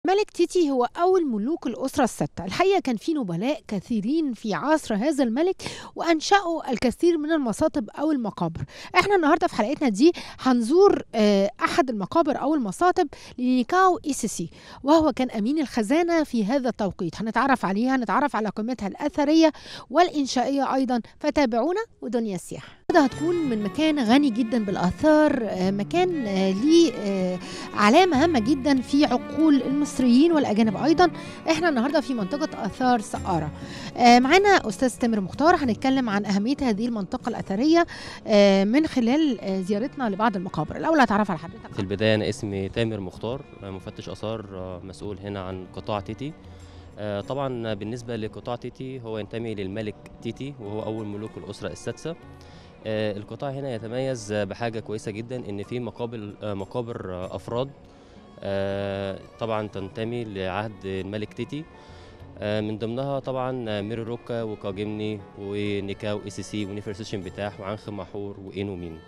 ملك تيتي هو أول ملوك الأسرة الستة الحقيقة كان في نبلاء كثيرين في عصر هذا الملك وأنشأوا الكثير من المصاطب أو المقابر احنا النهاردة في حلقتنا دي هنزور آه، أحد المقابر أو المصاطب لنيكاو إيسيسي وهو كان أمين الخزانة في هذا التوقيت هنتعرف عليها هنتعرف على قيمتها الأثرية والإنشائية أيضا فتابعونا ودنيا السياحة ده هتكون من مكان غني جدا بالآثار آه، مكان آه، ليه آه، علامة هامة جدا في عقول المصريين والأجانب أيضا احنا النهاردة في منطقة آثار سقارة آه، معانا أستاذ تامر مختار هنتكلم عن أهمية هذه المنطقة الأثرية آه، من خلال آه، زيارتنا لبعض المقابر الأول هتعرف على حضرتك في البداية أنا اسمي تامر مختار مفتش آثار مسؤول هنا عن قطاع تيتي آه، طبعا بالنسبة لقطاع تيتي هو ينتمي للملك تيتي وهو أول ملوك الأسرة السادسة آه، القطاع هنا يتميز بحاجة كويسة جدا إن في مقابر آه، مقابر آه، أفراد آه، طبعا تنتمي لعهد الملك تيتي آه، من ضمنها طبعا آه، ميري روكا وكاجمني ونيكاو اي سي سي ونيفرسيشن بتاح وعنخ محور وإينومين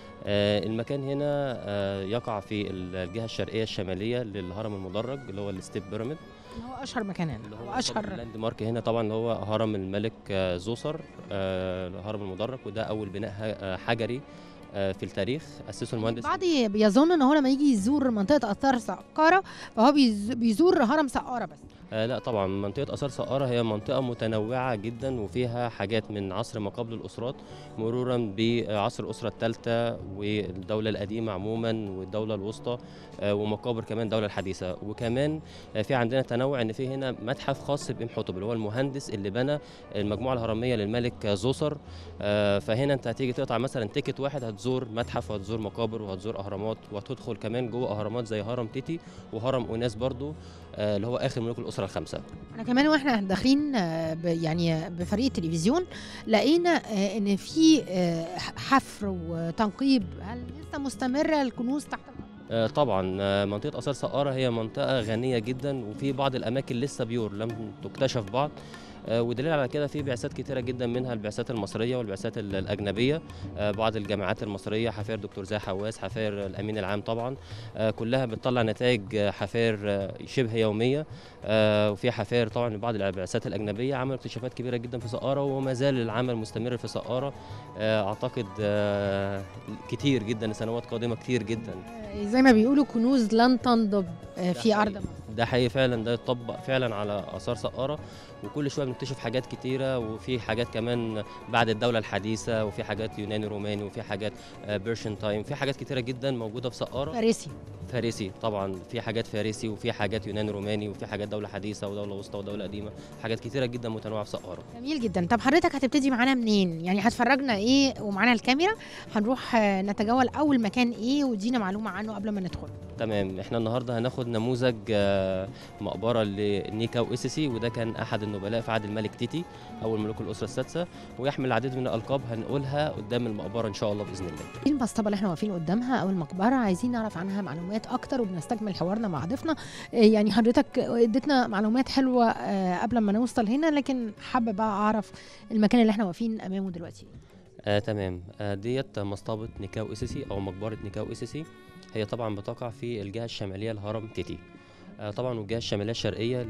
آه، المكان هنا آه، يقع في الجهة الشرقية الشمالية للهرم المدرج اللي هو الستيب بيراميد هو أشهر مكان هنا اللي هو هو أشهر اللاند مارك هنا طبعا اللي هو هرم الملك آه، زوسر آه، الهرم المدرج وده أول بناء ه- آه، حجري آه، في التاريخ أسسه المهندس البعض بيظن ان هو لما يجي يزور منطقه اثار سقاره فهو بيز- بيزور هرم سقاره بس آه لا طبعا منطقة آثار سقارة هي منطقة متنوعة جدا وفيها حاجات من عصر ما قبل الأسرات مرورا بعصر الأسرة الثالثة والدولة القديمة عموما والدولة الوسطى آه ومقابر كمان الدولة الحديثة وكمان آه في عندنا تنوع إن في هنا متحف خاص بإمحوتب اللي هو المهندس اللي بنى المجموعة الهرمية للملك زوسر آه فهنا أنت هتيجي تقطع مثلا تيكت واحد هتزور متحف وهتزور مقابر وهتزور أهرامات وهتدخل كمان جوه أهرامات زي هرم تيتي وهرم أوناس برضو آه اللي هو آخر ملوك الأسرة الخمسة انا كمان واحنا داخلين آه، ب- يعني بفريق التلفزيون لقينا آه، ان في آه، حفر وتنقيب هل لسه مستمره الكنوز تحت الارض آه، طبعا آه، منطقة آثار سقارة هي منطقة غنية جدا وفي بعض الأماكن لسه بيور لم تكتشف بعض آه، ودليل على كده في بعثات كتيرة جدا منها البعثات المصرية والبعثات ال- الأجنبية آه، بعض الجامعات المصرية حفاير دكتور زاهي حواس حفاير الأمين العام طبعا آه، كلها بتطلع نتائج آه، حفاير آه، شبه يومية آه، وفي حفاير طبعا من بعض البعثات الأجنبية عملوا اكتشافات كبيرة جدا في سقارة وما زال العمل مستمر في سقارة آه، أعتقد آه، كتير جدا سنوات قادمة كتير جدا آه، زي ما بيقولوا كنوز لن تنضب آه، في حقيقي. ارض مصر ده حقيقي فعلا ده يطبق فعلا على اثار سقاره وكل شويه بنكتشف حاجات كتيره وفي حاجات كمان بعد الدوله الحديثه وفي حاجات يوناني روماني وفي حاجات بيرشن تايم في حاجات كتيره جدا موجوده في سقاره فارسي فارسي طبعا في حاجات فارسي وفي حاجات يوناني روماني وفي حاجات دوله حديثه ودوله وسطى ودوله قديمه حاجات كتيره جدا متنوعه في سقاره جميل جدا طب حضرتك هتبتدي معانا منين يعني هتفرجنا ايه ومعانا الكاميرا هنروح آه، نتجول اول مكان ايه ودينا معلومه عنه قبل ما ندخل تمام احنا النهارده هناخد نموذج آه، مقبره لنيكاو اسيسي وده كان احد النبلاء في عهد الملك تيتي اول ملوك الاسره السادسه ويحمل العديد من الالقاب هنقولها قدام المقبره ان شاء الله باذن الله ايه المصطبه اللي احنا واقفين قدامها او المقبره عايزين نعرف عنها معلومات اكتر وبنستكمل حوارنا مع ضيفنا آه، يعني حضرتك اديتنا معلومات حلوه آه، قبل ما نوصل هنا لكن حابه بقى اعرف المكان اللي احنا واقفين امامه دلوقتي آه تمام آه ديت مصطبه نيكاو اسيسي او مقبره نيكاو اسيسي هي طبعا بتقع في الجهه الشماليه لهرم تيتي آه طبعا والجهه الشماليه الشرقيه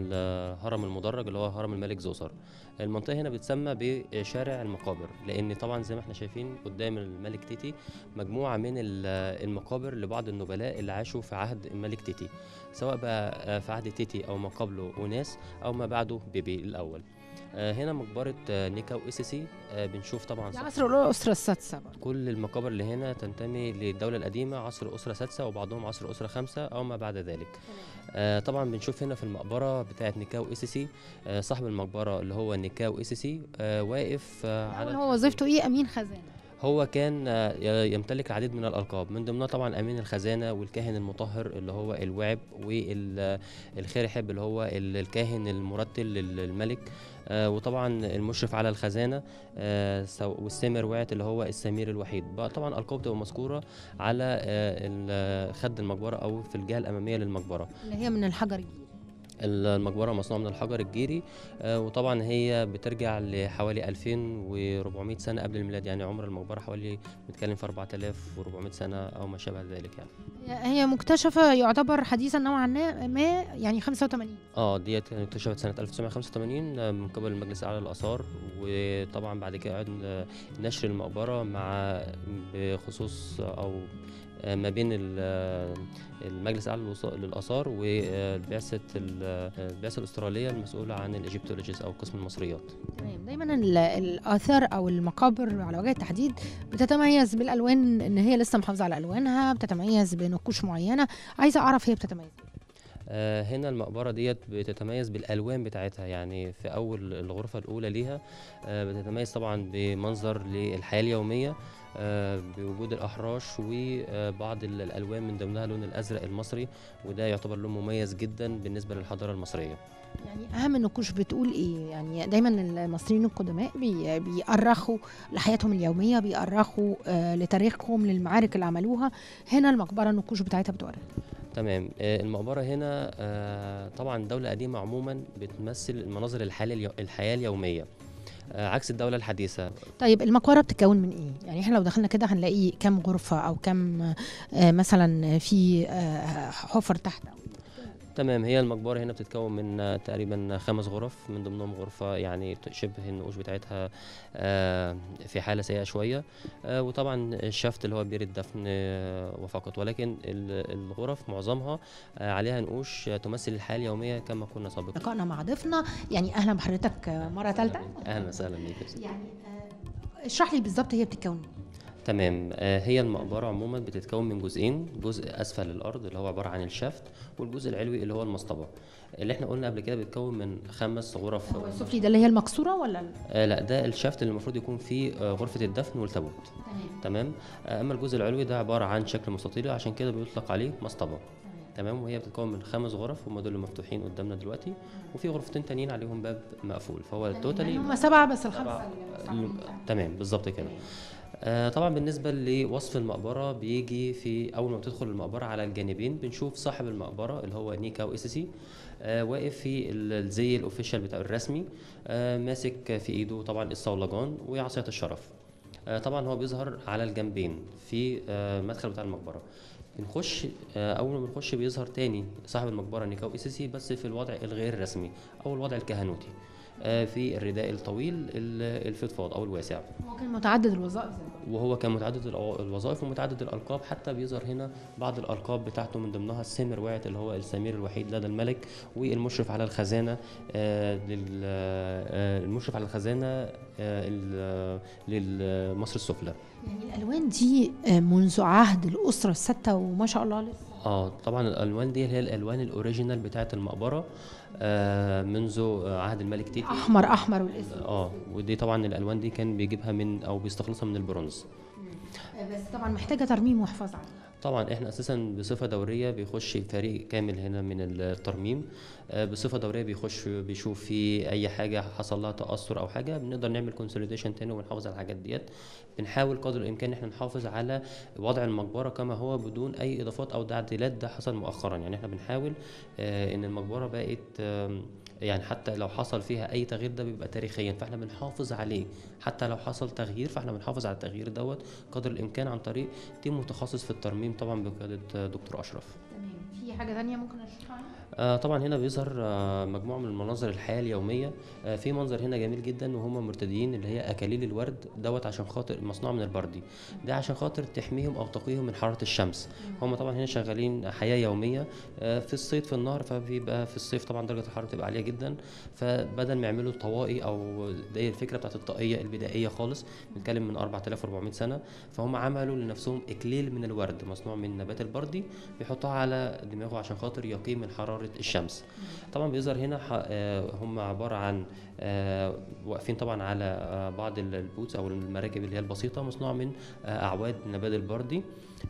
للهرم المدرج اللي هو هرم الملك زوسر المنطقه هنا بتسمى بشارع المقابر لان طبعا زي ما احنا شايفين قدام الملك تيتي مجموعه من ال- المقابر لبعض النبلاء اللي عاشوا في عهد الملك تيتي سواء بقى آه، في عهد تيتي او ما قبله اوناس او ما بعده بيبي الاول آه، هنا مقبره آه، نيكاو اسيسي آه، بنشوف طبعا دي صح- عصر الاسره السادسه برضه. كل المقابر اللي هنا تنتمي للدولة القديمة عصر أسرة سادسة وبعضهم عصر أسرة خمسة أو ما بعد ذلك آه طبعا بنشوف هنا في المقبرة بتاعة نيكاو إسيسي آه صاحب المقبرة اللي هو نيكاو إسيسي آه واقف آه الأول على هو وظيفته ايه امين خزانه هو كان آه، ي- يمتلك العديد من الألقاب من ضمنها طبعا أمين الخزانة والكاهن المطهر اللي هو الوعب والخيرحب اللي هو ال- الكاهن المرتل للملك آه، وطبعا المشرف على الخزانة آه، سو- والسامر وعت اللي هو السمير الوحيد بقى طبعا ألقاب تبقى مذكورة على آه، ال- خد المقبرة أو في الجهة الأمامية للمقبرة اللي هي من الحجر الجيري المقبرة مصنوعة من الحجر الجيري آه، وطبعا هي بترجع لحوالي 2400 سنة قبل الميلاد يعني عمر المقبرة حوالي بنتكلم في 4400 سنة أو ما شابه ذلك يعني هي مكتشفه يعتبر حديثا نوعا ما يعني 85 اه ديت كانت اكتشفت سنة 1985 آه، من قبل المجلس الأعلى للآثار وطبعا بعد كده قعد آه، نشر المقبرة مع بخصوص أو آه، ما بين ال- آه، المجلس الأعلى للوص- للآثار وبعثة البعثة الأسترالية المسؤولة عن الإيجيبتولوجيز أو قسم المصريات تمام دايما ال- الاثار او المقابر على وجه التحديد بتتميز بالالوان ان هي لسه محافظه على الوانها بتتميز بنقوش معينه عايزه اعرف هي بتتميز آه، هنا المقبرة ديت بتتميز بالألوان بتاعتها يعني في أول الغرفة الأولى ليها آه، بتتميز طبعا بمنظر للحياة اليومية آه، بوجود الأحراش وبعض ال- الألوان من ضمنها اللون الأزرق المصري وده يعتبر لون مميز جدا بالنسبة للحضارة المصرية يعني اهم النقوش بتقول ايه يعني دايما المصريين القدماء بي بيأرخوا لحياتهم اليوميه بيأرخوا آه لتاريخهم للمعارك اللي عملوها هنا المقبره النقوش بتاعتها بتوري تمام آه، المقبرة هنا آه، طبعا الدولة القديمة عموما بتمثل مناظر الحياة اليو- الحياة اليومية آه، عكس الدولة الحديثة طيب المقبره بتتكون من ايه يعني احنا لو دخلنا كده هنلاقي كام غرفه او كام آه مثلا في آه حفر تحت تمام هي المقبرة هنا بتتكون من آه، تقريبا خمس غرف من ضمنهم غرفة يعني ت- شبه النقوش بتاعتها آه، في حالة سيئة شوية آه، وطبعا الشفت اللي هو بير الدفن آه، وفقط ولكن ال- الغرف معظمها آه، عليها نقوش آه، تمثل الحياة اليومية كما كنا سابقا لقائنا مع ضيفنا يعني اهلا بحضرتك آه، مره ثالثه أهلا وسهلا بيك يعني آه، اشرح لي بالظبط هي بتتكون من إيه؟ تمام آه، هي المقبرة عموما بتتكون من جزئين جزء أسفل الأرض اللي هو عبارة عن الشفت والجزء العلوي اللي هو المصطبة اللي احنا قلنا قبل كده بيتكون من خمس غرف هو السفلي ده اللي هي المكسوره ولا ال- آه لا ده الشفت اللي المفروض يكون فيه آه غرفة الدفن والتابوت تمام آه اما الجزء العلوي ده عبارة عن شكل مستطيل عشان كده بيطلق عليه مصطبة تمام وهي بتتكون من خمس غرف هم دول اللي مفتوحين قدامنا دلوقتي وفي غرفتين تانيين عليهم باب مقفول فهو يعني التوتالي هم سبعه بس الخمسه سبعة. اللي ال- تمام بالظبط كده آه طبعا بالنسبة لوصف المقبرة بيجي في أول ما بتدخل المقبرة على الجانبين بنشوف صاحب المقبرة اللي هو نيكا وإسسي آه واقف في ال- الزي الأوفيشال بتاع الرسمي آه ماسك في إيده طبعا الصولجان وعصاية الشرف آه طبعا هو بيظهر على الجنبين في آه مدخل بتاع المقبرة بنخش آه، اول ما بنخش بيظهر تاني صاحب المقبره نيكاو اسيسي بس في الوضع الغير رسمي او الوضع الكهنوتي آه، في الرداء الطويل ال- الفضفاض او الواسع هو كان متعدد الوظائف زي ما وهو كان متعدد الأو- الوظائف ومتعدد الالقاب حتى بيظهر هنا بعض الالقاب بتاعته من ضمنها السامر واعت اللي هو السمير الوحيد لدى الملك والمشرف على الخزانه آه، لل- آه، المشرف على الخزانه آه، ال- لمصر السفلى يعني الالوان دي آه، منذ عهد الاسره السته وما شاء الله لسه اه طبعا الالوان دي اللي هي الالوان الاوريجينال بتاعه المقبره آه منذ آه، عهد الملك تيتي احمر احمر والاسود اه ودي طبعا الالوان دي كان بيجيبها من او بيستخلصها من البرونز آه، بس طبعا محتاجه ترميم وحفاظ عليه طبعا احنا اساسا بصفه دوريه بيخش فريق كامل هنا من الترميم آه، بصفه دوريه بيخش بيشوف في اي حاجه حصل لها تاثر او حاجه بنقدر نعمل كونسوليديشن تاني ونحافظ على الحاجات ديت بنحاول قدر الامكان احنا نحافظ على وضع المقبره كما هو بدون اي اضافات او تعديلات ده حصل مؤخرا يعني احنا بنحاول آه، ان المقبره بقت آم، يعني حتى لو حصل فيها اي تغيير ده بيبقى تاريخيا فاحنا بنحافظ عليه حتى لو حصل تغيير فاحنا بنحافظ على التغيير دوت قدر الامكان عن طريق تيم متخصص في الترميم طبعا بقياده دكتور اشرف تمام في حاجه ثانيه ممكن اشرحها آه طبعا هنا بيظهر آه مجموعه من المناظر الحياه اليوميه آه في منظر هنا جميل جدا وهم مرتديين اللي هي اكاليل الورد دوت عشان خاطر مصنوع من البردي ده عشان خاطر تحميهم او تقيهم من حراره الشمس هم طبعا هنا شغالين حياه يوميه آه في الصيد في النهر فبيبقى في الصيف طبعا درجه الحراره بتبقى عاليه جدا فبدل ما يعملوا طواقي او دي الفكره بتاعت الطاقيه البدائيه خالص بنتكلم من 4400 سنه فهم عملوا لنفسهم اكليل من الورد مصنوع من نبات البردي بيحطوها على دماغه عشان خاطر يقي من حراره الشمس طبعا بيظهر هنا ح- آه، هم عباره عن آه، واقفين طبعا على آه، بعض ال- البوتس او المراكب اللي هي البسيطه مصنوعه من آه، اعواد نبات البردي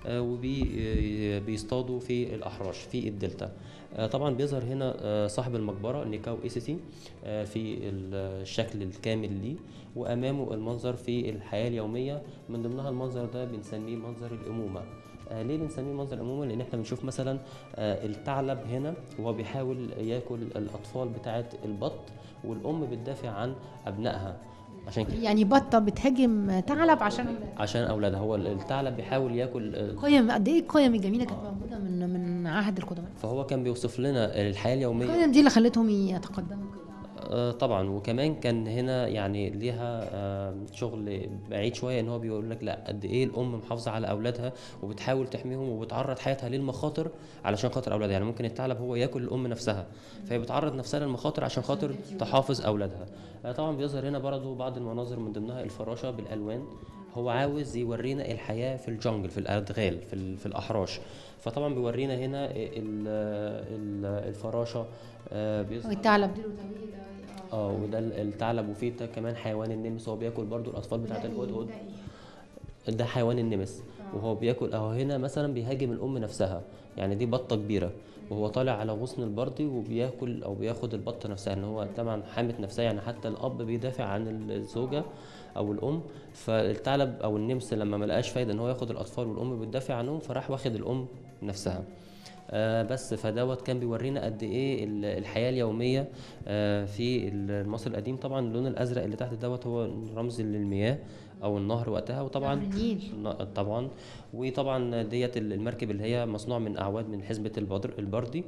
وبيصطادوا في الاحراش في الدلتا آه، طبعا بيظهر هنا آه، صاحب المقبره نيكاو ايسيسي آه، في الشكل الكامل ليه وامامه المنظر في الحياه اليوميه من ضمنها المنظر ده بنسميه منظر الامومه آه ليه بنسميه منظر الامومه لان احنا بنشوف مثلا آه الثعلب هنا وهو بيحاول ياكل الاطفال بتاعه البط والام بتدافع عن ابنائها عشان كده يعني بطه بتهاجم ثعلب عشان عشان اولادها هو الثعلب بيحاول ياكل آه، قيم قد ايه القيم الجميله كانت موجوده من من عهد القدماء فهو كان بيوصف لنا الحياه اليوميه القيم دي اللي خلتهم يتقدموا كده آه، طبعا وكمان كان هنا يعني ليها آه، شغل بعيد شويه ان هو بيقول لك لا قد ايه الام محافظه على اولادها وبتحاول تحميهم وبتعرض حياتها للمخاطر علشان خاطر اولادها يعني ممكن الثعلب هو ياكل الام نفسها فهي بتعرض نفسها للمخاطر عشان خاطر تحافظ اولادها آه، طبعا بيظهر هنا برضه بعض المناظر من ضمنها الفراشه بالالوان هو عاوز يورينا الحياه في الجنجل في الادغال في, ال- في الاحراش فطبعا بيورينا هنا ال- ال- الفراشه آه، بيظهر والثعلب دي له طريقة، آه. اه وده ال- الثعلب وفيه ده كمان حيوان النمس هو بياكل برضو الاطفال بتاعت الهدهد ده حيوان النمس وهو بياكل اهو هنا مثلا بيهاجم الام نفسها يعني دي بطه كبيره وهو طالع على غصن البردي وبياكل او بياخد البطه نفسها ان هو طبعا حامت نفسها يعني حتى الاب بيدافع عن الزوجه او الام فالثعلب او النمس لما ما لقاش فايده ان هو ياخد الاطفال والام بتدافع عنهم فراح واخد الام نفسها آه بس فدوت كان بيورينا قد ايه ال- الحياه اليوميه آه في المصري القديم طبعا اللون الازرق اللي تحت دوت هو رمز للمياه او النهر وقتها وطبعا نهر النيل. ن- طبعا وطبعا ديت ال- المركب اللي هي مصنوع من اعواد من حزبه البدر البردي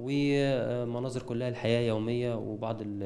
ومناظر كلها الحياه يوميه وبعض ال-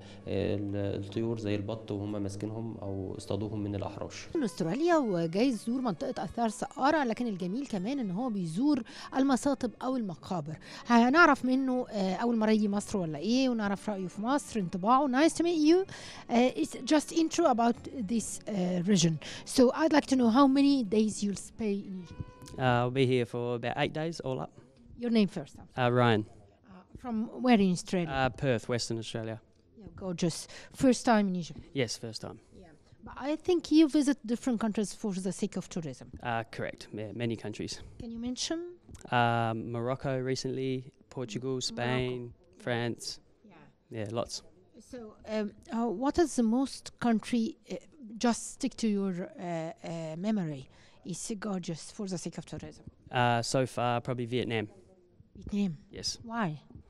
ال- الطيور زي البط وهم ماسكينهم او اصطادوهم من الاحراش من استراليا وجاي يزور منطقه اثار سقاره لكن الجميل كمان ان هو بيزور المصاطب او المقابر هنعرف منه آه، اول مره يجي مصر ولا ايه ونعرف رايه في مصر انطباعه nice to meet you uh, it's just intro about this uh, region so I'd like to know how many days you'll stay in Egypt Uh, I'll be here for about eight days, all up. your name first Uh, Ryan, uh, from where in Australia uh, Perth, Western Australia. yeah, gorgeous first time in Egypt Yes, first time. but I think you visit different countries for the sake of tourism Uh, correct. Yeah, many countries. can you mention Um, Morocco recently, Portugal, Spain, France. yeah Yeah, lots. So, um, uh, what is the most country? Uh, just stick to your uh, uh, memory. Is gorgeous for the sake of tourism. Uh, so far, probably Vietnam. Vietnam. Yes. Why?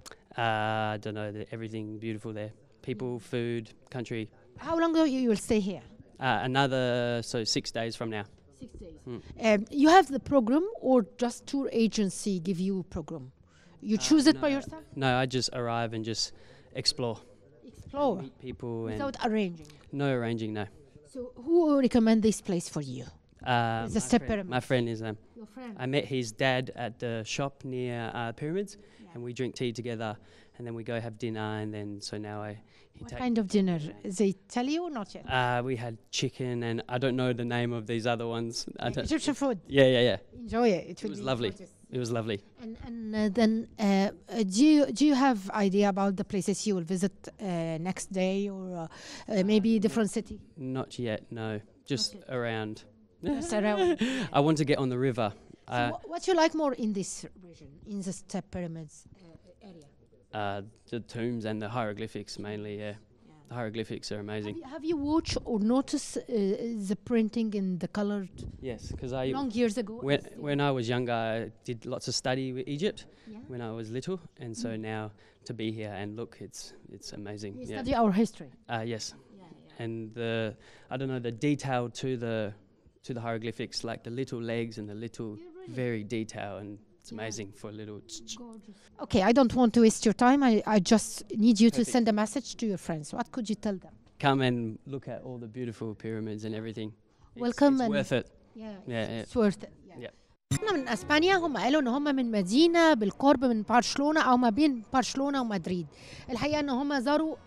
Uh, I don't know. The, everything beautiful there. People, food, country. How long do you you will stay here? Uh, another so six days from now. Six days. Hmm. Um, you have the program, or just tour agency give you program? You Uh, choose it by no. yourself. No, I just arrive and just explore, Explore meet people, and without arranging. no arranging. No. So, who recommend this place for you? Uh, The my, step friend, my pyramids. friend is um, Your friend. I met his dad at the shop near uh, pyramids, Yeah. and we drink tea together, and then we go have dinner, and then so now I he What take. kind of dinner? They tell you or not yet? Uh, we had chicken, and I don't know the name of these other ones. I don't, Egyptian food. yeah, yeah, yeah. Enjoy it. It, will was be lovely. gorgeous. It was lovely. And, and uh, then, uh, uh, do you do you have idea about the places you will visit uh, next day, or uh, uh, maybe different city? Not yet, no. Just yet. around. Just around. I want to get on the river. So Uh, wha- what you like more in this region, in the step pyramids uh, area? uh, the tombs and the hieroglyphics mainly. Yeah, the hieroglyphics are Have amazing. you, have you watched or noticed uh, the printing in the colored Yes, because I long years ago? when and still- when I was younger, I did lots of study with Egypt. yeah? when I was little, and so now to be here and look, it's it's amazing. you yeah. study our history. Uh, yes, Yeah, yeah. and the I don't know the detail to the to the hieroglyphics, like the little legs and the little very detail, and it's Yeah. amazing for a little. ch- ch- Okay, I don't want to waste your time. I, I just need you Perfect. to send a message to your friends. What could you tell them? Come and look at all the beautiful pyramids and everything. It's- Welcome It's and- worth it. Yeah, Yeah, yeah. it's worth it. Yeah. احنا من اسبانيا هم قالوا ان هم من مدينه بالقرب من برشلونه او ما بين برشلونه ومدريد الحقيقه ان هم زاروا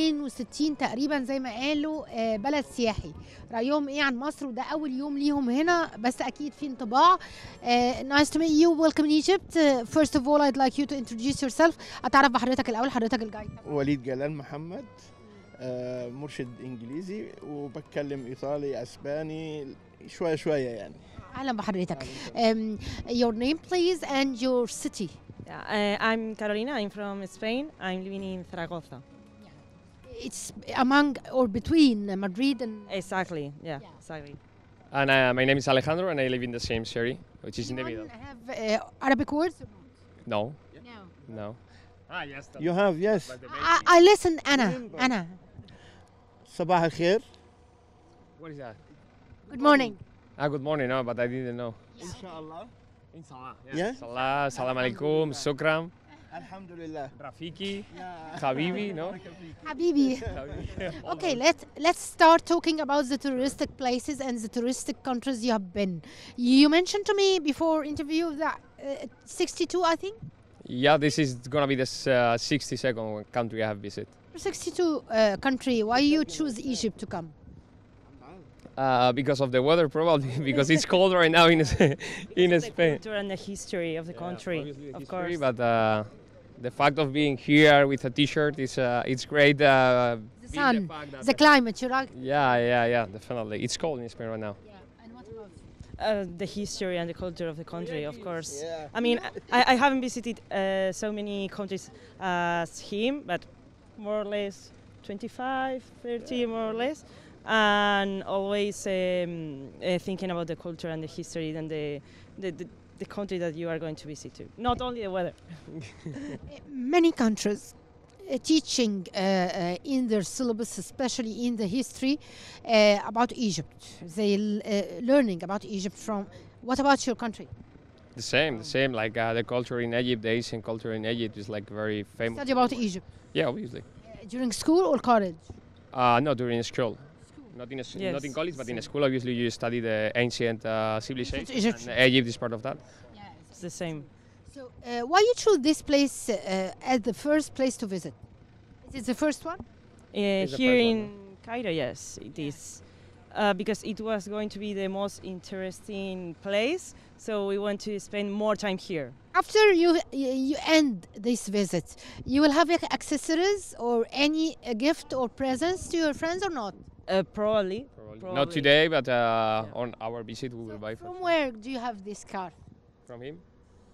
62 تقريبا زي ما قالوا آه، بلد سياحي رايهم ايه عن مصر وده اول يوم ليهم هنا بس اكيد في انطباع نايس تو ميت يو ويلكم ان ايجيبت فيرست اوف اول I'd like you to introduce yourself اتعرف بحضرتك الاول حضرتك الجايد وليد جلال محمد آه، مرشد انجليزي وبتكلم ايطالي اسباني شويه شويه يعني اهلا بحضرتك um, your name please and your city Yeah, uh, I'm Carolina. I'm from Spain. I'm living in Zaragoza. it's among or between Madrid and Exactly. Yeah, Yeah. exactly. And uh, my name is Alejandro, and I live in the same city, which is in the middle. Anyone have uh, Arabic words? No, No. no. Ah, yes. You have, yes. I, I listen أنا أنا صباح الخير. What is that? Good morning. Ah, good morning. No, but I didn't know. إن شاء الله. In Salah. Yeah. Salah, salam alaikum, shukram, الحمد لله. rafiki, habibi, no? حبيبي. Habibi. Okay, let's let's start talking about the touristic places and the touristic countries you have been. You mentioned to me before interview that uh, 62, I think. Yeah, this is gonna be the s- uh, 62nd country I have visited. 62 uh, country. Why you choose Egypt to come? Uh, because of the weather, probably because it's cold right now in in the Spain. culture and the history of the country, Obviously the of history, course. But uh, the fact of being here with a T-shirt is uh, it's great. Uh, The being sun, fact that the climate. You like? yeah, yeah, yeah, definitely. It's cold in Spain right now. Yeah. And what about? uh, the history and the culture of the country, of course. Yeah. I mean, I, I haven't visited uh, so many countries as him, but more or less 25, 30, more or less. And always um, uh, thinking about the culture and the history and the, the, the, the country that you are going to visit to. Not only the weather. Many countries. Uh, teaching uh, uh, in their syllabus, especially in the history, uh, about Egypt. They l- uh, learning about Egypt from. What about your country? The same, the same. Like uh, the culture in Egypt, the Asian culture in Egypt is like very famous. Study about Egypt Yeah, obviously. Uh, during school or college. Uh, no, during school. Not in a, s- not in Yes, college, but in a same. school. Obviously, you study the ancient uh, civilization. Egyptian. And Egypt is part of that. It's the same. So, uh, why you choose this place uh, as the first place to visit? Is it the first one? Uh, It's the here first one, in Cairo, yes, it is. Uh, because it was going to be the most interesting place, so we want to spend more time here. After you you you end this visit, you will have like, accessories or any uh, gift or presents to your friends or not? Uh, probably. Not Probably. today, but uh, on our visit we will buy for From sure. where do you have this card? from him.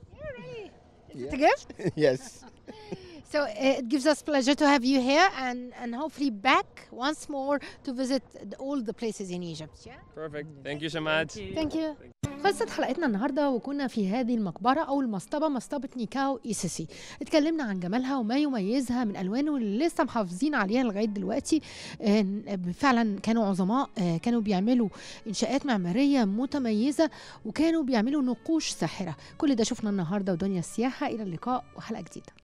Is it a gift? yes. So uh, it gives us pleasure to have you here and, and hopefully back once more to visit the- all the places in Egypt. Yeah? Perfect. Thank you so much. Thank you. ثانك يو خلصت حلقتنا النهارده وكنا في هذه المقبره او المصطبه مصطبه نيكاو ايسيسي اتكلمنا عن جمالها وما يميزها من الوانه اللي لسه محافظين عليها لغايه دلوقتي آه، فعلا كانوا عظماء آه، كانوا بيعملوا انشاءات معماريه متميزه وكانوا بيعملوا نقوش ساحره كل ده شفنا النهارده ودنيا السياحه الى اللقاء وحلقه جديده